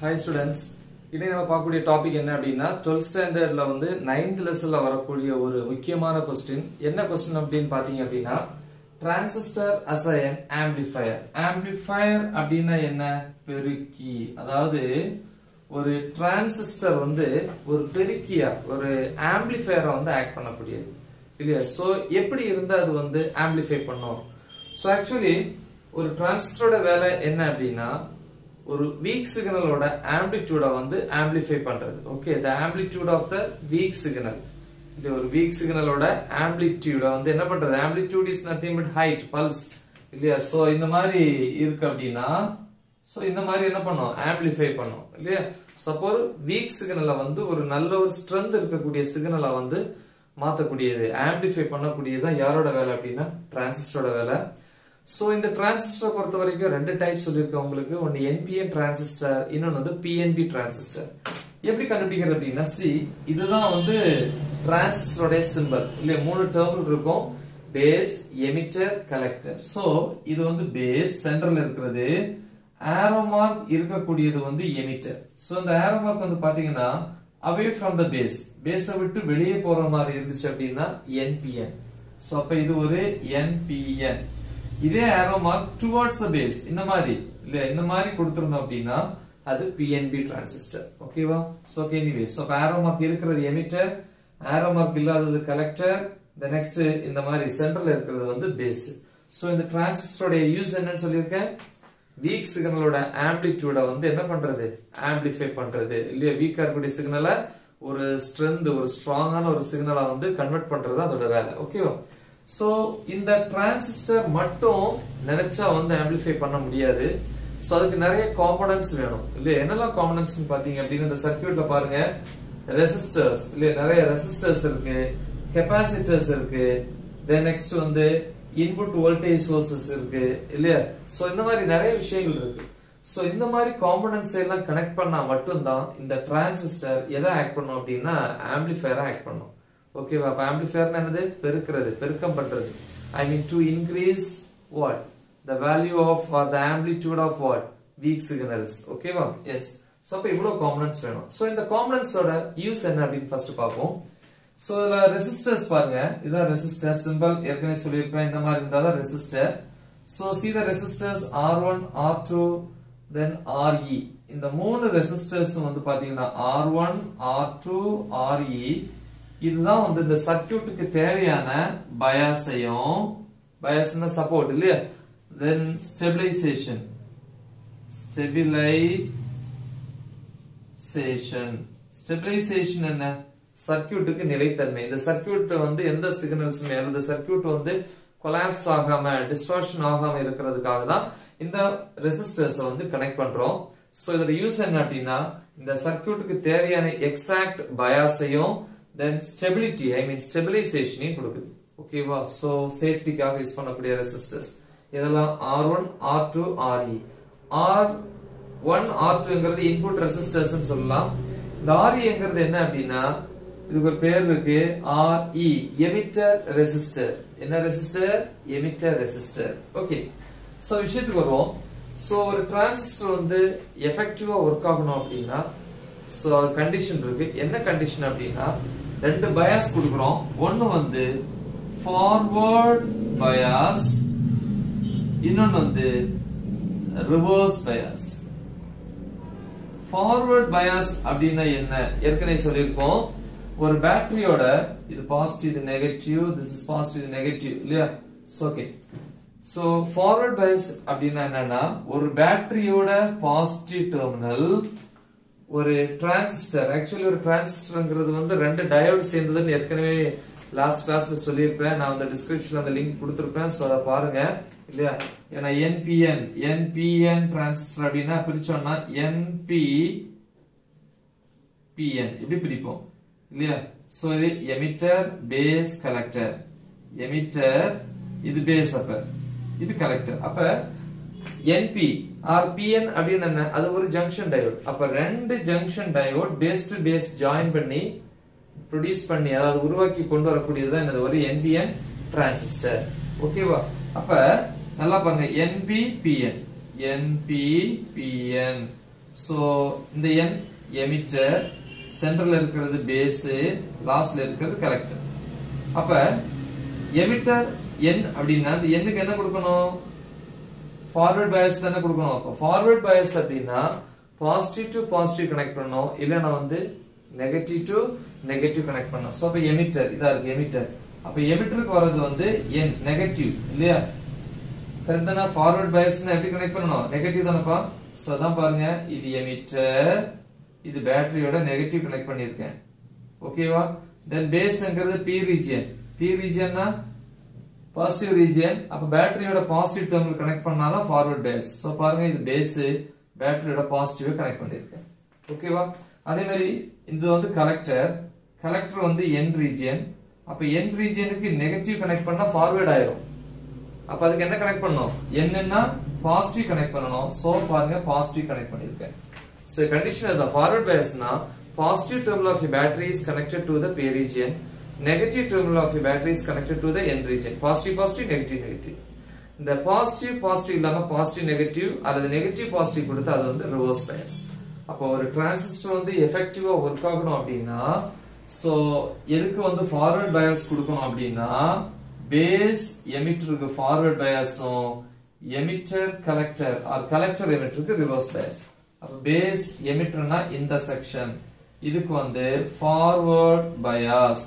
hi students இன்னைக்கு நம்ம பார்க்கக்கூடிய டாபிக் என்ன அப்படின்னா டுவெல்த் ஸ்டாண்டர்ட்ல வந்து நைன்த் லெசன்ல வரக்கூடிய ஒரு முக்கியமான கொஸ்டின் என்ன கொஸ்டின் அப்படின்னு பாத்தீங்க அப்படின்னா transistor as an amplifier amplifier அப்படின்னா என்ன பெருக்கி அதாவது ஒரு டிரான்சிஸ்டர் வந்து ஒரு பெருக்கியா ஒரு ஆம்பிளிஃபயரை வந்து ஆக்ட் பண்ணக்கூடியது இல்லையா சோ எப்படி இருந்தா அது வந்து ஆம்பிளிஃபை பண்ணும் சோ ஆக்சுவலி ஒரு டிரான்சிஸ்டரோட வேலை என்ன அப்படின்னா ஒரு வீக் சிக்னலோட ஆம்பிளிடியூட வந்து ஆம்பிளிஃபை பண்றது okay the amplitude of the weak signal இது ஒரு வீக் சிக்னலோட ஆம்பிளிடியூட வந்து என்ன பண்றது amplitude is nothing but height pulse இல்லையா சோ இந்த மாதிரி இருக்கு அப்படின்னா சோ இந்த மாதிரி என்ன பண்ணும் ஆம்பிளிஃபை பண்ணும் இல்லையா சப்போஸ் வீக் சிக்னலை வந்து ஒரு நல்ல ஒரு ஸ்ட்ரென்த் இருக்கக்கூடிய சிக்னலை வந்து மாத்தக்கூடியது ஆம்பிளிஃபை பண்ணக்கூடியது யாரோட வேலை அப்படின்னா டிரான்சிஸ்டரோட வேலை சோ இந்த டிரான்சிஸ்டர் பொறுத்த வரைக்கும் ரெண்டு டைப் சொல்லியிருக்கேன் உங்களுக்கு ஒன்னு என்பிஎன் டிரான்சிஸ்டர் இன்னொன்னு வந்து பிஎன்பி டிரான்சிஸ்டர் எப்படி கண்டுபிடிக்கிறது அப்படின்னா சி இதுதான் வந்து டிரான்சிஸ்டரோட சிம்பல் இல்ல மூணு டேர்ம் இருக்கும் பேஸ் எமிட்டர் கலெக்டர் சோ இது வந்து பேஸ் சென்டர்ல இருக்கிறது ஆரோ மார்க் இருக்கக்கூடியது வந்து எமிட்டர் சோ இந்த ஆரோ மார்க் வந்து பாத்தீங்கன்னா அவே ஃப்ரம் த பேஸ் பேஸை விட்டு வெளியே போற மாதிரி இருந்துச்சு அப்படின்னா என்பிஎன் சோ அப்ப இது ஒரு என்பிஎன் இதே arrow mark towards the base இந்த மாதிரி இல்ல இந்த மாதிரி கொடுத்திருந்தோம் அப்படின்னா அது பிஎன்பி டிரான்சிஸ்டர் ஓகேவா so okay anyway so arrow mark இருக்கிறது எமிட்டர் ஆரோ மார்க் இல்லாதது கலெக்டர் இந்த நெக்ஸ்ட் இந்த மாதிரி சென்டர்ல இருக்கிறது வந்து பேஸ் சோ இந்த டிரான்சிஸ்டரோட யூஸ் என்னன்னு சொல்லியிருக்கேன் வீக் சிக்னலோட ஆம்பிளிடியூட வந்து என்ன பண்றது ஆம்பிளிஃபை பண்றது இல்லையா வீக்கா இருக்கக்கூடிய சிக்னலை ஒரு ஸ்ட்ரென்த் ஒரு ஸ்ட்ராங்கான ஒரு சிக்னலா வந்து கன்வெர்ட் பண்றது அதோட வேலை ஓகேவா சோ இந்த டிரான்சிஸ்டர் மட்டும் நினைச்சா வந்து ஆம்பிளிஃபை பண்ண முடியாது சோ அதுக்கு நிறைய காம்பனன்ட்ஸ் வேணும் இல்லையா என்னெல்லாம் காம்பனன்ட்ஸ் பாத்தீங்க அப்படின்னு இந்த சர்க்கியூட்ல பாருங்க ரெசிஸ்டர்ஸ் இல்லையா நிறைய ரெசிஸ்டர்ஸ் இருக்கு கெப்பாசிட்டர்ஸ் இருக்கு தென் நெக்ஸ்ட் வந்து இன்புட் வோல்டேஜ் சோர்சஸ் இருக்கு இல்லையா சோ இந்த மாதிரி நிறைய விஷயங்கள் இருக்கு சோ இந்த மாதிரி காம்பனன்ட்ஸ் எல்லாம் கனெக்ட் பண்ணா மட்டும்தான் இந்த டிரான்சிஸ்டர் எதை ஆக்ட் பண்ணும் அப்படின்னா ஆம்பிளிஃபயரா ஆக்ட் பண்ணும் ஓகேவா அப்ப ஆம்பிளிஃபயர் என்னது பெருக்கிறது பெருக்கம் பண்றது I mean to increase what the value of or the amplitude of what weak signals ஓகேவா எஸ் சோ அப்ப இவ்வளவு காம்பனன்ட்ஸ் வேணும் சோ இந்த காம்பனன்ட்ஸோட யூஸ் என்ன அப்படின்னு ஃபர்ஸ்ட் பார்ப்போம் சோ இதுல ரெசிஸ்டர்ஸ் பாருங்க இதான் ரெசிஸ்டர் சிம்பிள் ஏற்கனவே சொல்லியிருப்பேன் இந்த மாதிரி இருந்தாதான் resistor so see the resistors R one R two then R E இந்த மூணு ரெசிஸ்டர்ஸ் வந்து பாத்தீங்கன்னா R one R two R E இதுதான் வந்து இந்த சர்க்கியூட்டுக்கு தேவையான பயாஸையும் பயாஸ்னா சப்போர்ட் இல்லையா தென் ஸ்டெபிலைசேஷன் ஸ்டெபிலைசேஷன் ஸ்டெபிலைசேஷன் என்ன சர்க்கியூட்டுக்கு நிலைத்தன்மை இந்த சர்க்கியூட் வந்து எந்த சிக்னல்ஸுமே இந்த சர்க்கியூட் வந்து கொலாப்ஸ் ஆகாம டிஸ்டார்ஷன் ஆகாம இருக்கிறதுக்காக தான் இந்த ரெசிஸ்டர்ஸ் வந்து கனெக்ட் பண்றோம் சோ இதோட யூஸ் என்ன அப்படின்னா இந்த சர்க்கியூட்டுக்கு தேவையான எக்ஸாக்ட் பயாஸையும் தென் ஸ்டெபிலிட்டி ஐ மீன் ஸ்டெபிலைசேஷனையும் கொடுக்குது ஓகேவா சோ சேஃப்டிக்காக யூஸ் பண்ணக்கூடிய ரெசிஸ்டர்ஸ் இதெல்லாம் R one R two R E R one R டூங்கிறது இன்புட் ரெசிஸ்டர்ஸ் சொல்லலாம் இந்த ஆர்இங்கிறது என்ன அப்படின்னா இதுக்கு ஒரு பேர் இருக்கு ஆர்இ எமிட்டர் ரெசிஸ்டர் என்ன resistor emitter resistor okay so விஷயத்துக்கு வருவோம் சோ ஒரு டிரான்சிஸ்டர் வந்து எஃபெக்டிவா ஒர்க் ஆகணும் அப்படின்னா சோ அது கண்டிஷன் இருக்கு என்ன கண்டிஷன் அப்படின்னா ரெண்டு பயாஸ் கொடுக்குறோம் ஒன்னு வந்து ஃபார்வர்ட் பயாஸ் இன்னொன்னு வந்து ரிவர்ஸ் பயாஸ் ஃபார்வர்ட் பயாஸ் அப்படின்னா என்ன ஏற்கனவே சொல்லியிருக்கோம் ஒரு பேட்டரியோட இது பாசிட்டிவ் இது நெகட்டிவ் திஸ் இஸ் பாசிட்டிவ் இது நெகட்டிவ் இல்லையா ஓகே சோ ஃபார்வர்ட் பயாஸ் அப்படின்னா என்னன்னா ஒரு பேட்டரியோட பாசிட்டிவ் டெர்மினல் ஒரு டிரான்சிஸ்டர் ஆக்சுவலி ஒரு டிரான்சிஸ்டர்ங்கிறது வந்து ரெண்டு டயோடு சேர்ந்ததுன்னு ஏற்கனவே லாஸ்ட் கிளாஸ்ல சொல்லியிருப்பேன் நான் அந்த டிஸ்கிரிப்ஷன்ல அந்த லிங்க் கொடுத்துருப்பேன் ஸோ அதை பாருங்க இல்லையா ஏன்னா என்பிஎன் என்பிஎன் டிரான்சிஸ்டர் அப்படின்னா பிரிச்சோம்னா என்பி பிஎன் இப்படி பிரிப்போம் இல்லையா சோ இது எமிட்டர் பேஸ் கலெக்டர் எமிட்டர் இது பேஸ் அப்ப இது கலெக்டர் அப்ப என்பி ஆர் பிஎன் அப்படின்னு என்ன அது ஒரு ஜங்ஷன் டயோட் அப்ப ரெண்டு junction diode base to base join பண்ணி ப்ரொடியூஸ் பண்ணி அதாவது உருவாக்கி கொண்டு வரக்கூடியதுதான் என்னது ஒரு என்பிஎன் டிரான்சிஸ்டர் ஓகேவா அப்ப நல்லா பாருங்க என்பிபிஎன் என்பிபிஎன் சோ இந்த என் எமிட்டர் சென்டர்ல இருக்கிறது பேஸ் லாஸ்ட்ல இருக்கிறது கலெக்டர் அப்ப எமிட்டர் என் அப்படின்னா இந்த எண்ணுக்கு என்ன கொடுக்கணும் ஃபார்வர்ட் பயஸ் தானே கொடுக்கணும் அப்போ ஃபார்வர்ட் பயஸ் அப்படின்னா பாசிட்டிவ் டு பாசிட்டிவ் கனெக்ட் பண்ணணும் இல்லைன்னா வந்து நெகட்டிவ் டு நெகட்டிவ் கனெக்ட் பண்ணணும் ஸோ அப்போ எமிட்டர் இதா இருக்கு எமிட்டர் அப்போ எமிட்டருக்கு வர்றது வந்து என் நெகட்டிவ் இல்லையா கரெக்ட் தானே ஃபார்வர்ட் பயஸ்னா எப்படி கனெக்ட் பண்ணணும் நெகட்டிவ் தானப்பா ஸோ அதான் பாருங்க இது எமிட்டர் இது பேட்டரியோட நெகட்டிவ் கனெக்ட் பண்ணியிருக்கேன் ஓகேவா தென் பேஸ்ங்கிறது பி ரீஜியன் பி ரீஜியன்னா பாசிட்டிவ் ரீஜியன் அப்ப பேட்டரியோட பாசிட்டிவ் டெர்மினல் கனெக்ட் பண்ணாதான் ஃபார்வர்ட் பேஸ் சோ பாருங்க இது பேஸ் பேட்டரியோட பாசிட்டிவ் கனெக்ட் பண்ணிருக்கேன் ஓகேவா அதே மாதிரி இது வந்து கலெக்டர் கலெக்டர் வந்து என் ரீஜியன் அப்ப என் ரீஜியனுக்கு நெகட்டிவ் கனெக்ட் பண்ணா ஃபார்வர்ட் ஆயிரும் அப்ப அதுக்கு என்ன கனெக்ட் பண்ணணும் என்னன்னா பாசிட்டிவ் கனெக்ட் பண்ணணும் சோ பாருங்க பாசிட்டிவ் கனெக்ட் பண்ணிருக்கேன் சோ கண்டிஷன் அதுதான் ஃபார்வர்ட் பயஸ்னா positive terminal of battery is connected to the P region negative terminal of battery is connected to the N region positive positive negative negative இந்த positive positive இல்லாம positive negative அல்லது negative positive கொடுத்து அது வந்து reverse Paes அப்போ ஒரு transistor வந்து எஃபெக்டிவா work ஆகணும் அப்படின்னா சோ எதுக்கு வந்து ஃபார்வர்ட் பயஸ் கொடுக்கணும் அப்படின்னா பேஸ் எமிட்டருக்கு ஃபார்வர்ட் பயஸும் எமிட்டர் கலெக்டர் ஆர் கலெக்டர் எமிட்டருக்கு ரிவர்ஸ் பயஸ் அப்ப பேஸ் எமிட்டர்னா இந்த செக்ஷன் இதுக்கு வந்து ஃபார்வர்ட் பயாஸ்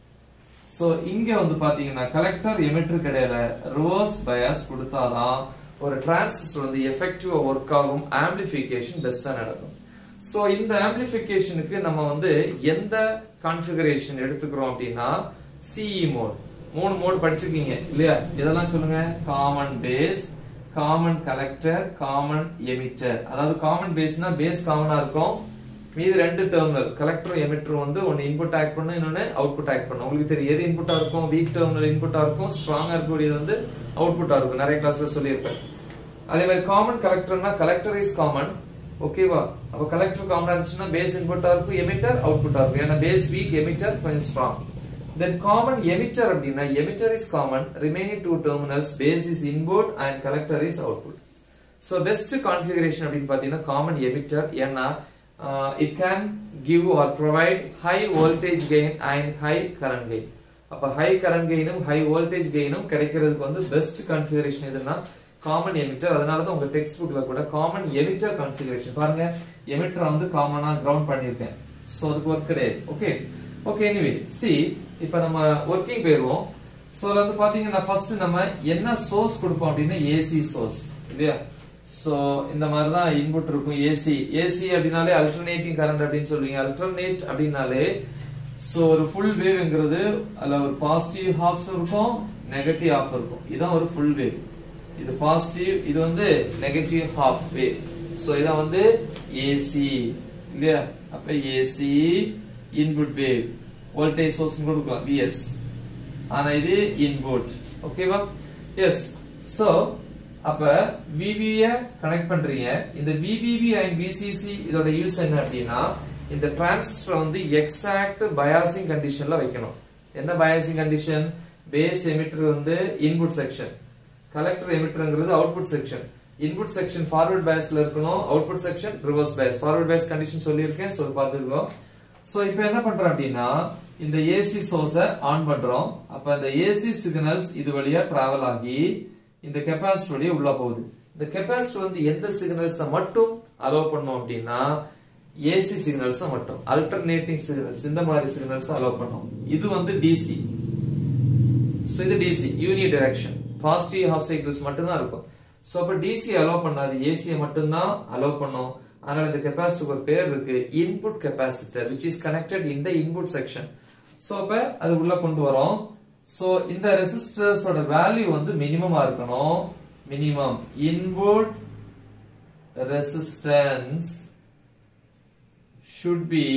சோ இங்க வந்து பாத்தீங்கன்னா கலெக்டர் எமிட்டருக்கு இடையில ரிவர்ஸ் பயாஸ் கொடுத்தாதான் ஒரு டிரான்சிஸ்டர் வந்து எஃபெக்டிவா ஒர்க் ஆகும் ஆம்பிளிஃபிகேஷன் பெஸ்டா நடக்கும் சோ இந்த ஆம்பிளிஃபிகேஷனுக்கு நம்ம வந்து எந்த கான்ஃபிகரேஷன் எடுத்துக்கிறோம் அப்படின்னா சிஇ மோட் மூணு மோட் படிச்சிருக்கீங்க இல்லையா இதெல்லாம் சொல்லுங்க common base common collector common emitter அதாவது காமன் பேஸ்னா பேஸ் காமனா இருக்கும் மீது ரெண்டு டெர்மினல் கலெக்டரும் எமிட்டரும் வந்து ஒன்னு இன்புட் ஆக்ட் பண்ணும் இன்னொன்னு அவுட்புட் ஆக்ட் பண்ணும் உங்களுக்கு தெரியும் எது இன்புட்டா இருக்கும் வீக் டெர்மினல் இன்புட்டா இருக்கும் ஸ்ட்ராங்கா இருக்கக்கூடியது வந்து அவுட்புட்டா இருக்கும் நிறைய கிளாஸ்ல சொல்லியிருப்பேன் அதே மாதிரி காமன் கலெக்டர்னா கலெக்டர் இஸ் காமன் ஓகேவா அப்ப கலெக்டர் காமனா இருந்துச்சுன்னா பேஸ் இன்புட்டா இருக்கும் எமிட்டர் அவுட்புட்டா இருக்கும் ஏன்னா பேஸ் வீக் எமிட்டர் கொஞ்சம் ஸ்ட்ராங் then common emitter அப்படின்னா emitter is common remaining two terminals base is input and collector is output so best configuration அப்படின்னு பாத்தீங்கன்னா common emitter ஏன்னா uh, it can give or provide high voltage gain and high current gain அப்ப high current gainum high voltage gainum கிடைக்கிறதுக்கு வந்து best configuration எதுன்னா common emitter அதனால தான் உங்க டெக்ஸ்ட் புக்ல கூட காமன் எமிட்டர் கான்ஃபிகரேஷன் பாருங்க எமிட்டர் வந்து காமனா கிரவுண்ட் பண்ணிருக்கேன் சோ அதுக்கு ஒர்க் கிடையாது ஓகே ஓகே எனிவே சி இப்போ நம்ம ஒர்க்கிங் போயிருவோம் சோ அதுல வந்து பாத்தீங்கன்னா ஃபர்ஸ்ட் நம்ம என்ன சோர்ஸ் கொடுப்போம் அப்படின்னா ஏசி சோர்ஸ் இல்லையா சோ இந்த மாதிரி தான் இன்புட் இருக்கும் ஏசி ஏசி அப்படின்னாலே அல்டர்னேட்டிங் கரண்ட் அப்படின்னு சொல்லுவீங்க அல்டர்னேட் அப்படின்னாலே சோ ஒரு ஃபுல் வேவ்ங்கிறது அதுல ஒரு பாசிட்டிவ் ஹாஃப் இருக்கும் நெகட்டிவ் ஹாஃப் இருக்கும் இதான் ஒரு ஃபுல் வேவ் இது பாசிட்டிவ் இது வந்து நெகட்டிவ் ஹாஃப் வேவ் சோ இதான் வந்து ஏசி இல்லையா அப்ப AC input wave voltage source கொடுக்கலாம் விஎஸ் ஆனா இது இன்புட் ஓகேவா எஸ் சோ அப்ப விபிய கனெக்ட் பண்றீங்க இந்த விபிபி அண்ட் விசிசி இதோட யூஸ் என்ன அப்படின்னா இந்த டிரான்சிஸ்டர் வந்து எக்ஸாக்ட் பயாசிங் கண்டிஷன்ல வைக்கணும் என்ன பயாசிங் கண்டிஷன் பேஸ் எமிட்டர் வந்து இன்புட் செக்ஷன் கலெக்டர் எமிட்டர்ங்கிறது output section input section forward பயஸ்ல இருக்கணும் output section reverse bias forward bias condition சொல்லியிருக்கேன் சோ பார்த்துக்கோ சோ இப்போ என்ன பண்றோம் அப்படின்னா இந்த ஏசி சோர்ஸ ஆன் பண்றோம் அப்ப இந்த ஏசி சிக்னல்ஸ் இது வழியா டிராவல் ஆகி இந்த கெப்பாசிட்டர் வழியா உள்ள போகுது இந்த கெப்பாசிட்டர் வந்து எந்த சிக்னல்ஸ மட்டும் அலோவ் பண்ணோம் அப்படின்னா ஏசி சிக்னல்ஸ் மட்டும் அல்டர்னேட்டிங் சிக்னல்ஸ் இந்த மாதிரி சிக்னல்ஸ் அலோவ் பண்ணோம் இது வந்து டிசி சோ இது DC uni direction positive half cycles மட்டும் தான் இருக்கும் சோ அப்ப டிசி அலோவ் பண்ணாது ஏசியை மட்டும் தான் அலோவ் பண்ணும் அதனால இந்த கெப்பாசிட்டர் ஒரு பேர் இருக்கு input capacitor which is connected in the input section so அப்ப அது உள்ள கொண்டு வரோம் சோ இந்த ரெசிஸ்டர்ஸோட வேல்யூ வந்து மினிமமா இருக்கணும் minimum input resistance should be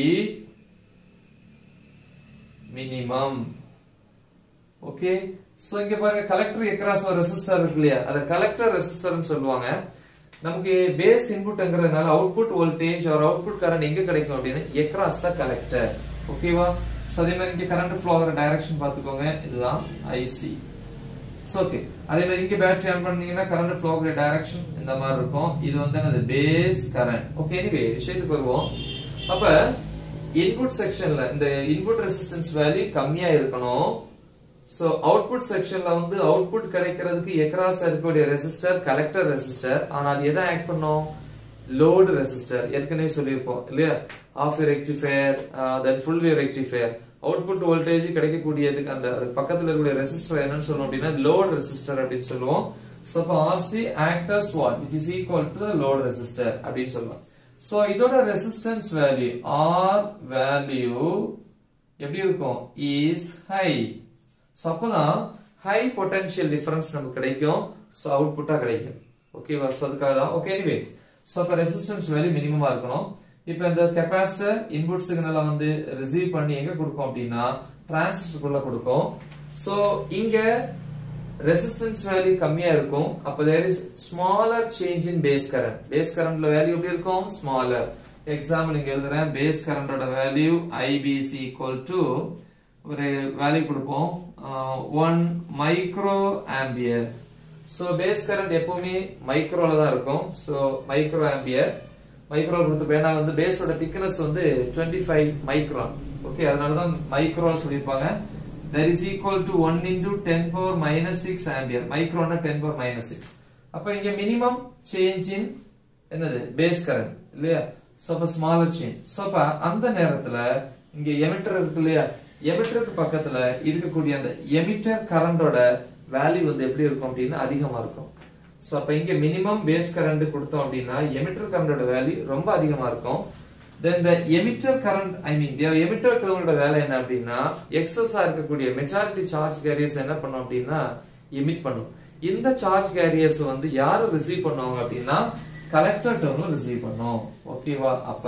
minimum okay so இங்க பாருங்க கலெக்டர் எக்ராஸ் ஒரு ரெசிஸ்டர் இருக்கு இல்லையா அத கலெக்டர் ரெசிஸ்டர்னு சொல்லுவாங்க நமக்கு பேஸ் இன்புட்ங்கிறதுனால output voltage or output current எங்க கிடைக்கும் அப்படின்னு எக்ராஸ் தான் கலெக்டர் ஓகேவா சோ அதே மாதிரி இங்க கரண்ட் ஃப்ளோ ஆகிற டைரக்ஷன் பாத்துக்கோங்க இதுதான் ஐசி ஸோ ஓகே அதே மாதிரி இங்க பேட்டரி ஆன் பண்ணீங்கன்னா கரண்ட் ஃப்ளோ டைரக்ஷன் இந்த மாதிரி இருக்கும் இது வந்து என்னது பேஸ் கரண்ட் ஓகே எனிவே விஷயத்துக்கு வருவோம் அப்ப இன்புட் செக்ஷன்ல இந்த இன்புட் ரெசிஸ்டன்ஸ் வேல்யூ கம்மியா இருக்கணும் சோ அவுட்புட் செக்ஷன்ல வந்து அவுட்புட் கிடைக்கிறதுக்கு எக்ராஸ் இருக்கக்கூடிய ரெசிஸ்டர் கலெக்டர் ரெசிஸ்டர் ஆனா அது எதை ஆக்ட் பண்ணும் லோடு ரெசிஸ்டர் ஏற்கனவே சொல்லியிருப்போம் இல்லையா half rectifier then full wave rectifier output voltage கிடைக்கக்கூடியதுக்கு அந்த அதுக்கு பக்கத்துல இருக்கக்கூடிய ரெசிஸ்டர் என்னன்னு சொல்லுவோம் அப்படின்னா லோட் ரெசிஸ்டர் அப்படின்னு சொல்லுவோம் சோ அப்ப R C actors what which is equal to load resistor அப்படின்னு சொல்லலாம் சோ இதோட ரெசிஸ்டன்ஸ் வேல்யூ ஆர் வேல்யூ எப்படி இருக்கும் இஸ் ஹை ஸோ அப்போதான் ஹை பொட்டன்ஷியல் டிஃபரன்ஸ் நமக்கு கிடைக்கும் ஸோ அவுட்புட்டாக கிடைக்கும் ஓகேவா ஸோ அதுக்காக தான் ஓகே எனிவே ஸோ அப்போ ரெசிஸ்டன்ஸ் வேல்யூ மினிமமாக இருக்கணும் இப்போ இந்த கெப்பாசிட்டர் இன்புட் சிக்னலை வந்து ரிசீவ் பண்ணி எங்க கொடுக்கும் அப்படின்னா டிரான்சிஸ்டருக்குள்ள கொடுக்கும் ஸோ இங்க ரெசிஸ்டன்ஸ் வேல்யூ கம்மியா இருக்கும் அப்போ there is smaller change in base current base கரண்ட்ல வேல்யூ எப்படி இருக்கும் ஸ்மாலர் எக்ஸாம்பிள் இங்க எழுதுறேன் பேஸ் கரண்டோட வேல்யூ ஐபிசி ஈக்குவல் டு ஒரு வேல்யூ கொடுப்போம் one micro ampere so base current எப்பவுமே மைக்ரோல தான் இருக்கும் ஸோ மைக்ரோ ஆம்பியர் மைக்ரோ கொடுத்து பேனா வந்து பேஸோட திக்னஸ் வந்து டுவெண்ட்டி ஃபைவ் மைக்ரான் ஓகே அதனால தான் மைக்ரோ சொல்லியிருப்பாங்க that is equal to one into ten power minus six ampere மைக்ரோனா டென் பவர் மைனஸ் சிக்ஸ் அப்போ இங்க மினிமம் சேஞ்ச் இன் என்னது பேஸ் கரண்ட் இல்லையா ஸோ அப்போ ஸ்மாலர் சேஞ்ச் ஸோ அப்போ அந்த நேரத்தில் இங்க எமிட்டர் இருக்கு இல்லையா எமிட்டருக்கு பக்கத்துல இருக்கக்கூடிய அந்த எமிட்டர் கரண்டோட வேல்யூ வந்து எப்படி இருக்கும் அப்படின்னா அதிகமா இருக்கும் ஸோ அப்ப இங்க மினிமம் பேஸ் கரண்ட் கொடுத்தோம் அப்படின்னா எமிட்டர் கரண்டோட வேல்யூ ரொம்ப அதிகமா இருக்கும் தென் இந்த emitter current I mean emitter டேர்மோட வேலை என்ன அப்படின்னா எக்ஸஸா இருக்கக்கூடிய மெஜாரிட்டி சார்ஜ் கேரியர்ஸ் என்ன பண்ணும் அப்படின்னா எமிட் பண்ணும் இந்த சார்ஜ் கேரியர்ஸ் வந்து யாரு ரிசீவ் பண்ணுவாங்க அப்படின்னா கலெக்டர் டேர்ம் ரிசீவ் பண்ணும் ஓகேவா அப்ப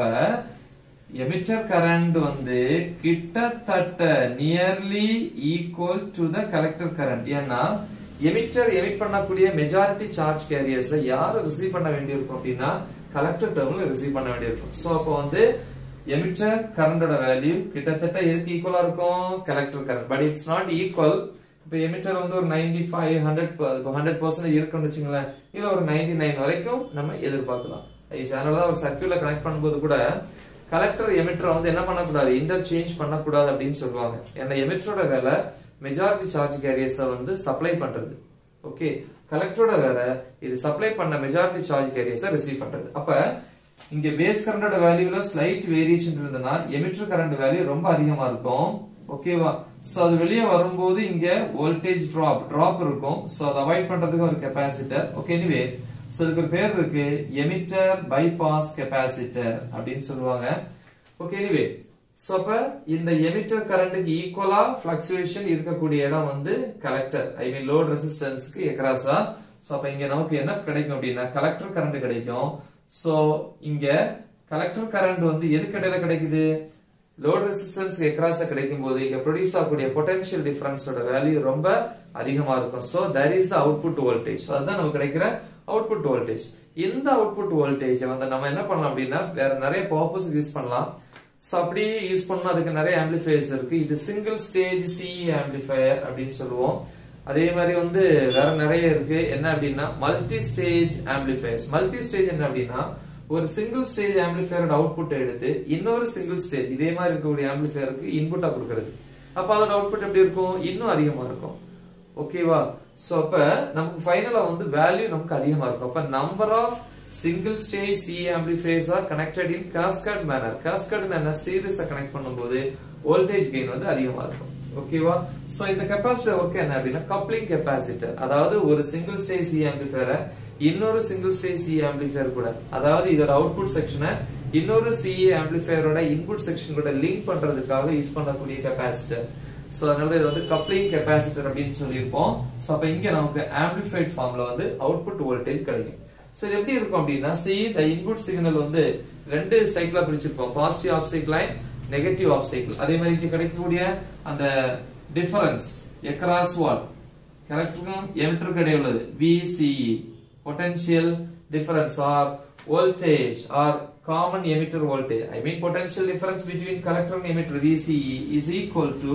எமிட்டர் கரண்ட் வந்து கிட்டத்தட்ட nearly equal to the collector current ஏன்னா எமிட்டர் எமிட் பண்ணக்கூடிய மெஜாரிட்டி சார்ஜ் கேரியர்ஸ் யாரு ரிசீவ் பண்ண வேண்டியிருக்கும் அப்படின்னா கலெக்டர் டேர்ம்ல ரிசீவ் பண்ண வேண்டியிருக்கும் சோ அப்போ வந்து எமிட்டர் கரண்டோட வேல்யூ கிட்டத்தட்ட எதுக்கு ஈக்குவலா இருக்கும் collector current but it's not equal இப்போ எமிட்டர் வந்து ஒரு ninety five hundred hundred percent இருக்குன்னு வச்சுங்களேன் இல்ல ஒரு நைன்டி நைன் வரைக்கும் நம்ம எதிர்பார்க்கலாம் அதனாலதான் ஒரு சர்க்கியூல கனெக்ட் பண்ணும்போது கூட கலெக்டர் எமிட்டரை வந்து என்ன பண்ணக்கூடாது இன்டர்சேஞ்ச் பண்ணக்கூடாது அப்படின்னு சொல்லுவாங்க ஏன்னா எமிட்டரோட வேலை மெஜாரிட்டி சார்ஜ் கேரியர்ஸை வந்து சப்ளை பண்றது ஓகே கலெக்டரோட வேலை இது சப்ளை பண்ண மெஜாரிட்டி சார்ஜ் கேரியர்ஸை ரிசீவ் பண்றது அப்ப இங்க பேஸ் கரண்டோட வேல்யூல ஸ்லைட் வேரியேஷன் இருந்ததுன்னா எமிட்டர் கரண்ட் வேல்யூ ரொம்ப அதிகமா இருக்கும் ஓகேவா சோ அது வெளியே வரும்போது இங்க வோல்டேஜ் டிராப் டிராப் இருக்கும் சோ அதை அவாய்ட் பண்றதுக்கு ஒரு கெப்பாசிட்டர் ஓகே எனிவே சோ இதுக்கு ஒரு பேர் இருக்கு எமிட்டர் பைபாஸ் கெப்பாசிட்டர் அப்படின்னு சொல்லுவாங்க ஓகே எனிவே சோ அப்ப இந்த எமிட்டர் கரண்ட்டுக்கு ஈக்குவலா பிளக்சுவேஷன் இருக்கக்கூடிய இடம் வந்து கலெக்டர் ஐ மீன் லோட் ரெசிஸ்டன்ஸ்க்கு எக்ராஸா சோ அப்ப இங்க நமக்கு என்ன கிடைக்கும் அப்படின்னா கலெக்டர் கரண்ட் கிடைக்கும் சோ இங்க கலெக்டர் கரண்ட் வந்து எதுக்கு இடையில கிடைக்குது லோட் ரெசிஸ்டன்ஸ் எக்ராஸா கிடைக்கும் போது இங்க ப்ரொடியூஸ் ஆகக்கூடிய பொட்டன்ஷியல் டிஃபரன்ஸோட வேல்யூ ரொம்ப அதிகமா இருக்கும் so that is the output voltage அதுதான் நமக்கு கிடைக்கிற அவுட்புட் வோல்டேஜ் இந்த அவுட்புட் வோல்டேஜ் வந்து நம்ம என்ன பண்ணலாம் அப்படின்னா வேற நிறைய பர்பஸ் யூஸ் பண்ணலாம் சோ அப்படி யூஸ் பண்ணா அதுக்கு நிறைய ஆம்பிளிஃபையர்ஸ் இருக்கு இது சிங்கிள் ஸ்டேஜ் சிஇ ஆம்பிளிஃபையர் அப்படின்னு சொல்லுவோம் அதே மாதிரி வந்து வேற நிறைய இருக்கு என்ன அப்படின்னா multi stage amplifiers multi stage என்ன அப்படின்னா ஒரு சிங்கிள் ஸ்டேஜ் ஆம்பிளிஃபையரோட அவுட்புட் எடுத்து இன்னொரு சிங்கிள் ஸ்டேஜ் இதே மாதிரி இருக்கக்கூடிய ஆம்பிளிஃபையருக்கு இன்புட்டா கொடுக்கறது அப்ப அதோட அவுட்புட் எப்படி இருக்கும் இன்னும் அதிகமா இருக்கும் ஓகேவா சோ அப்ப நமக்கு ஃபைனலா வந்து வேல்யூ நமக்கு அதிகமா இருக்கும் அப்ப number of single stage C amplifiers are connected in cascade manner cascade என்ன சீரிஸா கனெக்ட் பண்ணும்போது வோல்டேஜ் கெயின் வந்து அதிகமா இருக்கும் ஓகேவா சோ இந்த கெப்பாசிட்டர் ஒர்க் என்ன அப்படின்னா கப்ளிங் கெப்பாசிட்டர் அதாவது ஒரு சிங்கிள் ஸ்டேஜ் சி ஆம்பிளிஃபையரை இன்னொரு சிங்கிள் ஸ்டேஜ் சி ஆம்பிளிஃபையர் கூட அதாவது இதோட அவுட்புட் செக்ஷனை இன்னொரு சிஏ ஆம்பிளிஃபையரோட இன்புட் செக்ஷன் கூட லிங்க் பண்றதுக்காக யூஸ் பண்ணக்கூடிய கெப்பாசிட்டர் சோ அதனால இது வந்து கப்ளிங் கெப்பாசிட்டர் அப்படின்னு சொல்லியிருப்போம் சோ அப்ப இங்க நமக்கு ஆம்பிளிஃபைட் ஃபார்ம்ல வந்து அவுட்புட் வோல்டேஜ் கிடைக்கும் சோ இது எப்படி இருக்கும் அப்படின்னா சி த இன்புட் சிக்னல் வந்து ரெண்டு சைக்கிளா பிரிச்சிருப்போம் positive half cycle line negative half cycle அதே மாதிரி இங்க கிடைக்கக்கூடிய அந்த டிஃபரன்ஸ் எக்ராஸ் வால் கரெக்டுக்கும் எமிட்டருக்கு இடையே உள்ளது VCE potential difference or voltage or common emitter voltage I mean potential difference between collector and emitter VCE is equal to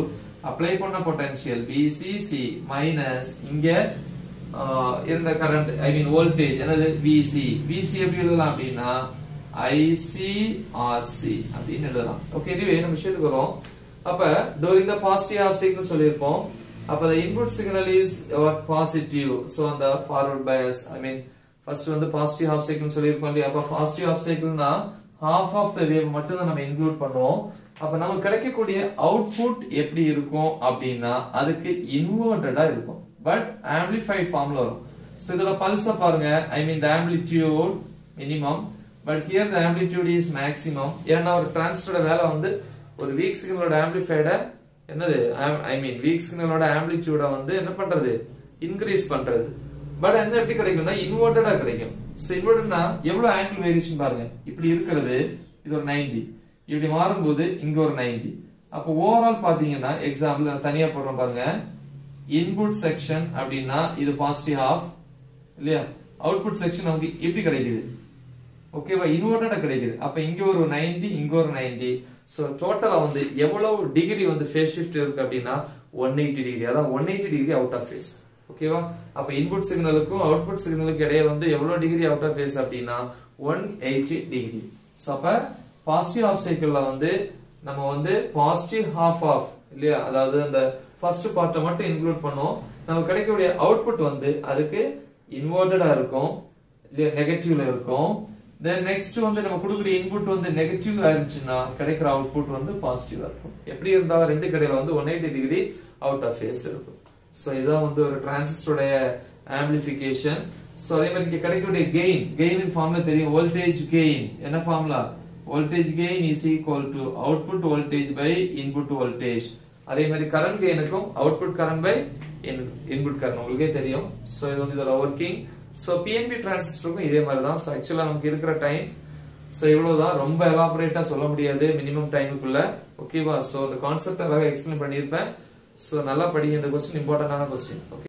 apply பண்ண potential VCC minus இங்க ah, இருந்த கரண்ட் ஐ மீன் வோல்டேஜ் என்னது VC VC எப்படி எழுதலாம் அப்படின்னா ICRC அப்படின்னு எழுதலாம் okay இதுவே நம்ம விஷயத்துக்கு வரோம் அப்ப during the positive half cycle சொல்லியிருப்போம் அப்ப the input signal is what positive so அந்த forward bias I mean first வந்து positive half cycle சொல்லியிருப்போம் இல்லையா அப்ப positive half cycleனா half of the wave மட்டும் தான் நம்ம இன்க்ளூட் பண்ணுவோம் அப்ப நமக்கு கிடைக்கக்கூடிய அவுட்புட் எப்படி இருக்கும் அப்படின்னா அதுக்கு இன்வெர்டடா இருக்கும் பட் ஆம்பிளிஃபைட் ஃபார்ம்ல வரும் சோ இதுல பல்ஸ பாருங்க I mean the amplitude minimum but here the amplitude is maximum ஏன்னா ஒரு டிரான்சிஸ்டரோட வேலை வந்து ஒரு வீக் சிக்னலோட ஆம்பிளிஃபைட என்னது ஐ மீன் வீக் சிக்னலோட ஆம்பிளிடியூட வந்து என்ன பண்றது இன்க்ரீஸ் பண்றது பட் என்ன எப்படி கிடைக்கும்னா இன்வெர்டடா கிடைக்கும் சோ இன்வெர்டட்னா எவ்வளவு ஆங்கிள் வேரியேஷன் பாருங்க இப்படி இருக்கிறது இது ஒரு 90 இப்படி மாறும்போது இங்க ஒரு 90 அப்போ ஓவரால் பாத்தீங்கன்னா எக்ஸாம்பிள் நான் தனியா போடுறேன் பாருங்க இன்புட் செக்ஷன் அப்படின்னா இது பாசிட்டிவ் ஹாஃப் இல்லையா அவுட்புட் செக்ஷன் நமக்கு எப்படி கிடைக்குது ஓகேவா இன்வெர்டடா கிடைக்குது அப்ப இங்க ஒரு 90 இங்க ஒரு 90 சோ டோட்டலா வந்து எவ்வளவு டிகிரி வந்து ஃபேஸ் ஷிஃப்ட் இருக்கு அப்படின்னா 180 டிகிரி அதான் 180 டிகிரி அவுட் ஆஃப் ஃபேஸ் ஓகேவா அப்ப இன்புட் சிக்னலுக்கும் அவுட்புட் சிக்னலுக்கு இடையே வந்து எவ்வளவு டிகிரி அவுட் ஆஃப் ஃபேஸ் அப்படின்னா 180 டிகிரி சோ அப்ப பாசிட்டிவ் ஆஃப் சைக்கிள்ல வந்து நம்ம வந்து பாசிட்டிவ் ஹாஃப் ஆஃப் இல்லையா அதாவது அந்த ஃபர்ஸ்ட் பார்ட்டை மட்டும் இன்க்ளூட் பண்ணோம் நமக்கு கிடைக்கக்கூடிய அவுட்புட் வந்து அதுக்கு இன்வெர்டடா இருக்கும் இல்லையா நெகட்டிவ்ல இருக்கும் தென் நெக்ஸ்ட் வந்து நம்ம கொடுக்கக்கூடிய இன்புட் வந்து நெகட்டிவ் இருந்துச்சுன்னா கிடைக்கிற அவுட்புட் வந்து பாசிட்டிவா இருக்கும் எப்படி இருந்தாலும் ரெண்டு கடையில வந்து one eighty degree out of phase இருக்கும் ஸோ இதான் வந்து ஒரு டிரான்சிஸ்டருடைய ஆம்பிளிஃபிகேஷன் ஸோ அதே மாதிரி இங்க கிடைக்கக்கூடிய கெயின் கெயின் ஃபார்ம்ல தெரியும் வோல்டேஜ் கெயின் என்ன formula voltage gain is equal to output voltage by input voltage அதே மாதிரி கரண்ட் கெயினுக்கும் output current by input current உங்களுக்கே தெரியும் ஸோ இது வந்து இதோட ஒர்க்கிங் ஸோ பிஎன்பி டிரான்சிஸ்டருக்கும் இதே மாதிரி தான் ஸோ ஆக்சுவலாக நமக்கு இருக்கிற டைம் ஸோ இவ்வளவுதான் ரொம்ப எலாபரேட்டா சொல்ல முடியாது மினிமம் டைமுக்குள்ள ஓகேவா ஸோ அந்த கான்செப்ட் அழகாக எக்ஸ்பிளைன் பண்ணியிருப்பேன் ஸோ நல்லா படிங்க இந்த கொஸ்டின் இம்பார்ட்டன்டான கொஸ்டின் ஓகே